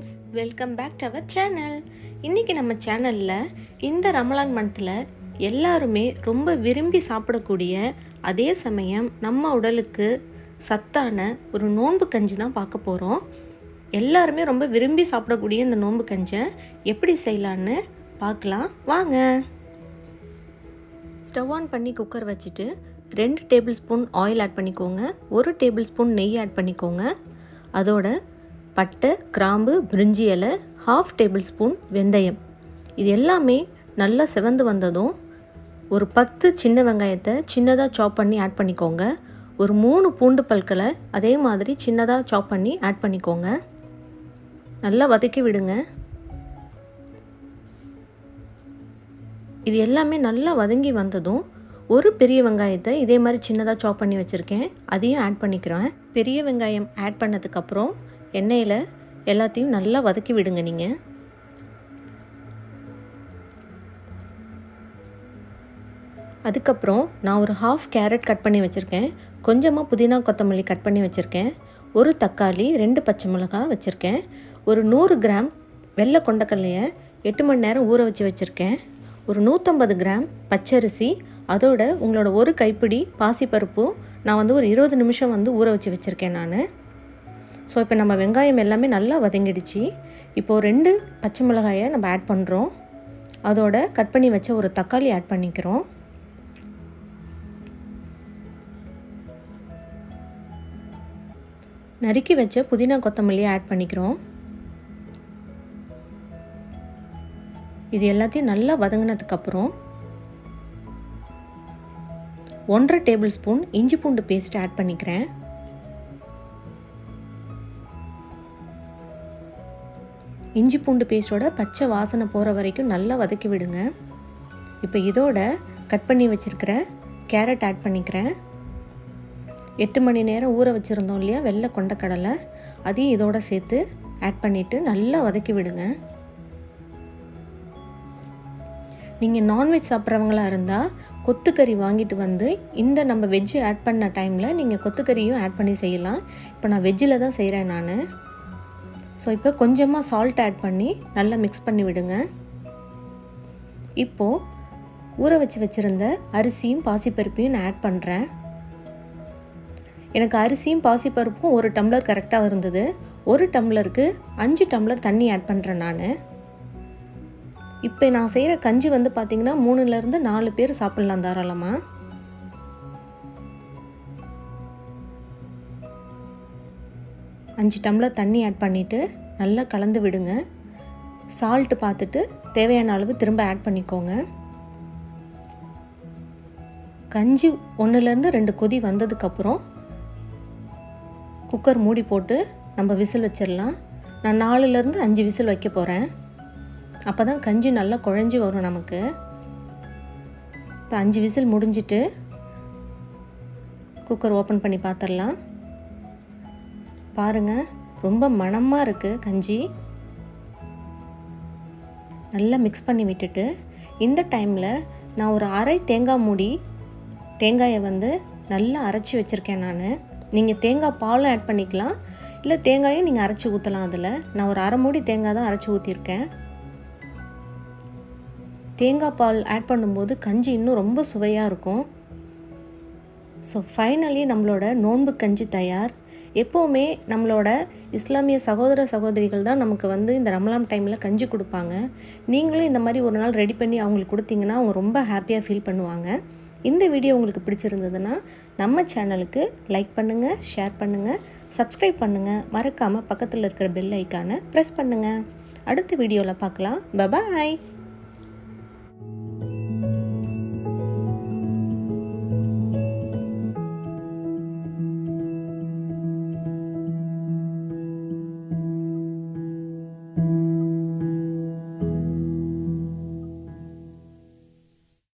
friends welcome back to our channel இன்றைக்கி நம்ம சேனலில் இந்த ரமலான் மந்த்தில் எல்லாருமே ரொம்ப விரும்பி சாப்பிடக்கூடிய அதே சமயம் நம்ம உடலுக்கு சத்தான ஒரு நோன்பு கஞ்சி தான் பார்க்க போகிறோம் எல்லாருமே ரொம்ப விரும்பி சாப்பிடக்கூடிய இந்த நோன்பு கஞ்சை எப்படி செய்யலான்னு பார்க்கலாம் வாங்க ஸ்டவ் ஆன் பண்ணி குக்கர் வச்சுட்டு ரெண்டு டேபிள் ஸ்பூன் ஆயில் ஆட் பண்ணிக்கோங்க ஒரு டேபிள் ஸ்பூன் நெய் ஆட் பண்ணிக்கோங்க அதோட பட்டை கிராம்பு பிரிஞ்சி இலை ஹாஃப் டேபிள் ஸ்பூன் வெந்தயம் இது எல்லாமே நல்லா செவந்து வந்ததும் ஒரு பத்து சின்ன வெங்காயத்தை சின்னதாக சாப் பண்ணி ஆட் பண்ணிக்கோங்க ஒரு மூணு பூண்டு பல்களை அதே மாதிரி சின்னதாக சாப் பண்ணி ஆட் பண்ணிக்கோங்க நல்லா வதக்கி விடுங்க இது எல்லாமே நல்லா வதங்கி வந்ததும் ஒரு பெரிய வெங்காயத்தை இதே மாதிரி சின்னதாக சாப் பண்ணி வச்சுருக்கேன் அதையும் ஆட் பண்ணிக்கிறேன் பெரிய வெங்காயம் ஆட் பண்ணதுக்கப்புறம் எண்ணெயில் எல்லாத்தையும் நல்லா வதக்கி விடுங்க நீங்கள் அதுக்கப்புறம் நான் ஒரு ஹாஃப் கேரட் கட் பண்ணி வச்சுருக்கேன் கொஞ்சமாக புதினா கொத்தமல்லி கட் பண்ணி வச்சுருக்கேன் ஒரு தக்காளி ரெண்டு பச்சை மிளகாய் வச்சுருக்கேன் ஒரு நூறு கிராம் வெள்ளை கொண்டக்கல்லையை எட்டு மணி நேரம் ஊற வச்சு வச்சுருக்கேன் ஒரு நூற்றம்பது கிராம் பச்சரிசி அதோட உங்களோட ஒரு கைப்பிடி பாசிப்பருப்பும் நான் வந்து ஒரு இருபது நிமிஷம் வந்து ஊற வச்சு வச்சுருக்கேன் நான் ஸோ இப்போ நம்ம வெங்காயம் எல்லாமே நல்லா வதங்கிடுச்சு இப்போது ரெண்டு பச்சை மிளகாயை நம்ம ஆட் பண்ணுறோம் அதோட கட் பண்ணி வச்ச ஒரு தக்காளி ஆட் பண்ணிக்கிறோம் நறுக்கி வச்ச புதினா கொத்தமல்லியை ஆட் பண்ணிக்கிறோம் இது எல்லாத்தையும் நல்லா வதங்கினதுக்கப்புறம் ஒன்றரை டேபிள் ஸ்பூன் இஞ்சி பூண்டு பேஸ்ட் ஆட் பண்ணிக்கிறேன் இஞ்சி பூண்டு பேஸ்ட்டோட பச்சை வாசனை போகிற வரைக்கும் நல்லா வதக்கி விடுங்க இப்போ இதோட கட் பண்ணி வச்சுருக்கிற கேரட் ஆட் பண்ணிக்கிறேன் எட்டு மணி நேரம் ஊற வச்சுருந்தோம் இல்லையா வெள்ளை கொண்டக்கடலை அதையும் இதோட சேர்த்து ஆட் பண்ணிவிட்டு நல்லா வதக்கி விடுங்க நீங்கள் நான்வெஜ் சாப்பிட்றவங்களா இருந்தால் கொத்துக்கறி வாங்கிட்டு வந்து இந்த நம்ம வெஜ்ஜு ஆட் பண்ண டைமில் நீங்கள் கொத்துக்கறியும் ஆட் பண்ணி செய்யலாம் இப்போ நான் வெஜ்ஜில் தான் செய்கிறேன் நான் ஸோ இப்போ கொஞ்சமாக சால்ட் ஆட் பண்ணி நல்லா மிக்ஸ் பண்ணி விடுங்க இப்போது ஊற வச்சு வச்சுருந்த அரிசியும் பாசிப்பருப்பையும் நான் ஆட் பண்ணுறேன் எனக்கு அரிசியும் பாசிப்பருப்பும் ஒரு டம்ளர் கரெக்டாக இருந்தது ஒரு டம்ளருக்கு அஞ்சு டம்ளர் தண்ணி ஆட் பண்ணுறேன் நான் இப்போ நான் செய்கிற கஞ்சி வந்து பார்த்திங்கன்னா மூணுலேருந்து நாலு பேர் சாப்பிட்லாம் தாராளமாக அஞ்சு டம்ளர் தண்ணி ஆட் பண்ணிவிட்டு நல்லா கலந்து விடுங்க சால்ட்டு பார்த்துட்டு தேவையான அளவு திரும்ப ஆட் பண்ணிக்கோங்க கஞ்சி ஒன்றுலேருந்து ரெண்டு கொதி வந்ததுக்கப்புறம் குக்கர் மூடி போட்டு நம்ம விசில் வச்சிடலாம் நான் நாலுலேருந்து அஞ்சு விசில் வைக்க போகிறேன் அப்போ தான் கஞ்சி நல்லா குழஞ்சி வரும் நமக்கு இப்போ அஞ்சு விசில் முடிஞ்சிட்டு குக்கர் ஓப்பன் பண்ணி பார்த்துடலாம் பாருங்கள் ரொம்ப மணமாக இருக்குது கஞ்சி நல்லா மிக்ஸ் பண்ணி விட்டுட்டு இந்த டைமில் நான் ஒரு அரை தேங்காய் மூடி தேங்காயை வந்து நல்லா அரைச்சி வச்சுருக்கேன் நான் நீங்கள் தேங்காய் பாலும் ஆட் பண்ணிக்கலாம் இல்லை தேங்காயும் நீங்கள் அரைச்சி ஊற்றலாம் அதில் நான் ஒரு அரை மூடி தேங்காய் தான் அரைச்சி ஊற்றிருக்கேன் தேங்காய் பால் ஆட் பண்ணும்போது கஞ்சி இன்னும் ரொம்ப சுவையாக இருக்கும் ஸோ ஃபைனலி நம்மளோட நோன்பு கஞ்சி தயார் எப்போவுமே நம்மளோட இஸ்லாமிய சகோதர சகோதரிகள் தான் நமக்கு வந்து இந்த ரமலான் டைமில் கஞ்சி கொடுப்பாங்க நீங்களும் இந்த மாதிரி ஒரு நாள் ரெடி பண்ணி அவங்களுக்கு கொடுத்தீங்கன்னா அவங்க ரொம்ப ஹாப்பியாக ஃபீல் பண்ணுவாங்க இந்த வீடியோ உங்களுக்கு பிடிச்சிருந்ததுன்னா நம்ம சேனலுக்கு லைக் பண்ணுங்கள் ஷேர் பண்ணுங்கள் சப்ஸ்கிரைப் பண்ணுங்கள் மறக்காமல் பக்கத்தில் இருக்கிற பெல் ஐக்கானை ப்ரெஸ் பண்ணுங்கள் அடுத்த வீடியோவில் பார்க்கலாம் பபாய்